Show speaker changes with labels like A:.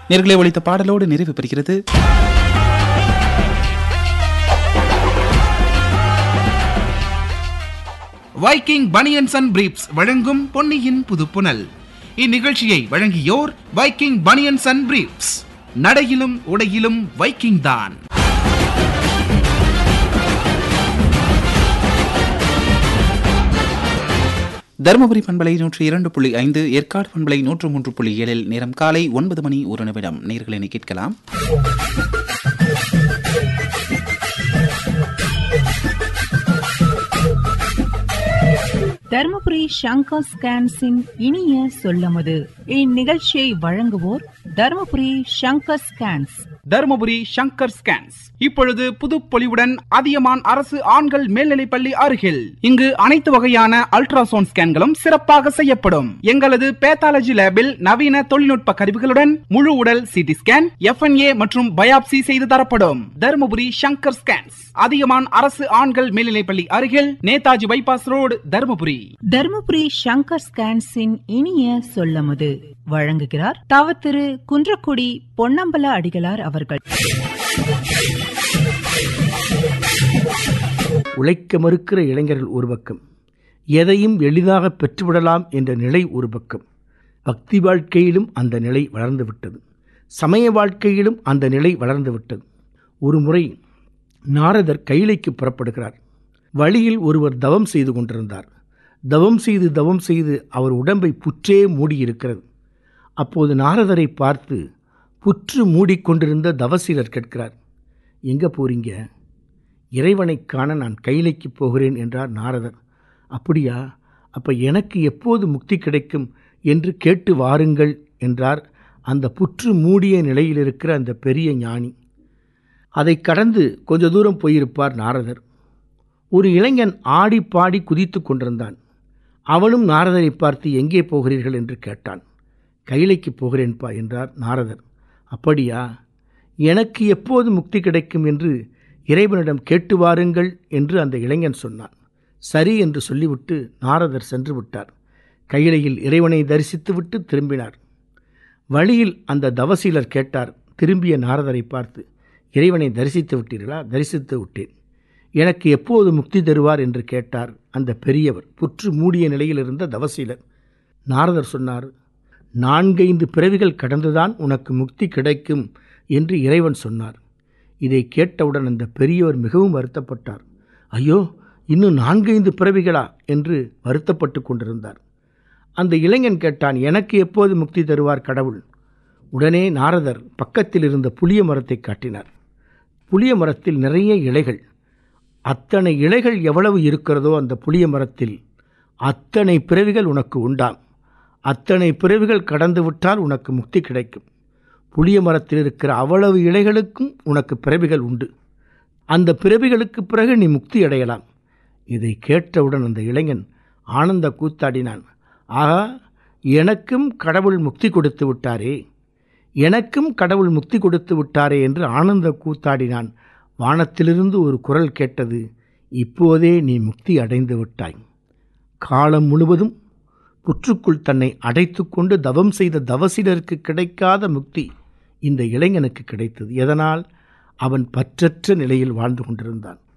A: நேர்களை ஒழித்த பாடலோடு நிறைவு பெறுகிறது
B: வைக்கிங் பனியன்ஸ் அண்ட் பிரீப்ஸ் வழங்கும் பொன்னியின் புதுப்புனல் இந்நிகழ்ச்சியை வழங்கியோர் வைக்கிங் பனியன்ஸ் அண்ட் பிரீப்ஸ் நடையிலும் உடையிலும் வைக்கிங் தான்
A: தருமபுரி பண்பலை நூற்றி இரண்டு புள்ளி ஐந்து ஏற்காடு பண்பலை நூற்று மூன்று புள்ளி ஏழில் நேரம் காலை ஒன்பது மணி ஒரு நிமிடம் நேர்களை கேட்கலாம்
C: தர்மபுரி சங்கர் ஸ்கேன்ஸின் இனிய சொல்லமுது இந்நிகழ்ச்சியை வழங்குவோர் தர்மபுரி சங்கர் ஸ்கேன்ஸ்
B: தருமபுரி சங்கர் ஸ்கேன்ஸ் இப்பொழுது புதுப்பொலிவுடன் அதியமான் அரசு ஆண்கள் மேல்நிலைப்பள்ளி அருகில் இங்கு அனைத்து வகையான அல்ட்ராசவுண்ட் ஸ்கேன்களும் சிறப்பாக செய்யப்படும் எங்களது பேத்தாலஜி லேபில் நவீன தொழில்நுட்ப கருவிகளுடன் முழு உடல் சிடி ஸ்கேன் எஃப்என்ஏ மற்றும் பயாப்சி செய்து தரப்படும் தருமபுரி சங்கர் ஸ்கேன்ஸ் அதியமான் அரசு ஆண்கள் மேல்நிலைப்பள்ளி அருகில் நேதாஜி பைபாஸ் ரோடு தருமபுரி
C: தர்மபுரி சங்கர் ஸ்கேன்ஸின் இனிய சொல்லமுது வழங்குகிறார் தவ திரு குன்றக்குடி பொன்னம்பல அடிகளார் அவர்கள்
D: உழைக்க மறுக்கிற இளைஞர்கள் ஒரு பக்கம் எதையும் எளிதாக பெற்றுவிடலாம் என்ற நிலை ஒரு பக்கம் பக்தி வாழ்க்கையிலும் அந்த நிலை வளர்ந்து விட்டது சமய வாழ்க்கையிலும் அந்த நிலை வளர்ந்து விட்டது ஒரு முறை நாரதர் கைலைக்கு புறப்படுகிறார் வழியில் ஒருவர் தவம் செய்து கொண்டிருந்தார் தவம் செய்து தவம் செய்து அவர் உடம்பை புற்றே மூடியிருக்கிறது அப்போது நாரதரை பார்த்து புற்று மூடிக்கொண்டிருந்த தவசீலர் கேட்கிறார் எங்கே போறீங்க இறைவனைக் காண நான் கைலைக்கு போகிறேன் என்றார் நாரதர் அப்படியா அப்ப எனக்கு எப்போது முக்தி கிடைக்கும் என்று கேட்டு வாருங்கள் என்றார் அந்த புற்று மூடிய நிலையில் இருக்கிற அந்த பெரிய ஞானி அதை கடந்து கொஞ்ச தூரம் போயிருப்பார் நாரதர் ஒரு இளைஞன் ஆடி பாடி குதித்து கொண்டிருந்தான் அவனும் நாரதரை பார்த்து எங்கே போகிறீர்கள் என்று கேட்டான் கைலைக்கு போகிறேன்பா என்றார் நாரதர் அப்படியா எனக்கு எப்போது முக்தி கிடைக்கும் என்று இறைவனிடம் கேட்டு வாருங்கள் என்று அந்த இளைஞன் சொன்னான் சரி என்று சொல்லிவிட்டு நாரதர் சென்று விட்டார் கையிலையில் இறைவனை தரிசித்துவிட்டு திரும்பினார் வழியில் அந்த தவசீலர் கேட்டார் திரும்பிய நாரதரை பார்த்து இறைவனை தரிசித்து விட்டீர்களா தரிசித்து விட்டேன் எனக்கு எப்போது முக்தி தருவார் என்று கேட்டார் அந்த பெரியவர் புற்று மூடிய நிலையில் இருந்த தவசீலர் நாரதர் சொன்னார் நான்கைந்து பிறவிகள் கடந்துதான் உனக்கு முக்தி கிடைக்கும் என்று இறைவன் சொன்னார் இதை கேட்டவுடன் அந்த பெரியவர் மிகவும் வருத்தப்பட்டார் ஐயோ இன்னும் நான்கைந்து பிறவிகளா என்று வருத்தப்பட்டு கொண்டிருந்தார் அந்த இளைஞன் கேட்டான் எனக்கு எப்போது முக்தி தருவார் கடவுள் உடனே நாரதர் பக்கத்தில் இருந்த புளிய மரத்தை காட்டினார் புளிய மரத்தில் நிறைய இலைகள் அத்தனை இலைகள் எவ்வளவு இருக்கிறதோ அந்த புளிய மரத்தில் அத்தனை பிறவிகள் உனக்கு உண்டாம் அத்தனை பிறவிகள் கடந்து விட்டால் உனக்கு முக்தி கிடைக்கும் புளிய மரத்தில் இருக்கிற அவ்வளவு இலைகளுக்கும் உனக்கு பிறவிகள் உண்டு அந்த பிறவிகளுக்கு பிறகு நீ முக்தி அடையலாம் இதை கேட்டவுடன் அந்த இளைஞன் ஆனந்த கூத்தாடினான் ஆகா எனக்கும் கடவுள் முக்தி கொடுத்து விட்டாரே எனக்கும் கடவுள் முக்தி கொடுத்து விட்டாரே என்று ஆனந்த கூத்தாடினான் வானத்திலிருந்து ஒரு குரல் கேட்டது இப்போதே நீ முக்தி அடைந்து விட்டாய் காலம் முழுவதும் புற்றுக்குள் தன்னை அடைத்துக்கொண்டு தவம் செய்த தவசிலருக்கு கிடைக்காத முக்தி இந்த இளைஞனுக்கு கிடைத்தது எதனால் அவன் பற்றற்ற நிலையில் வாழ்ந்து கொண்டிருந்தான்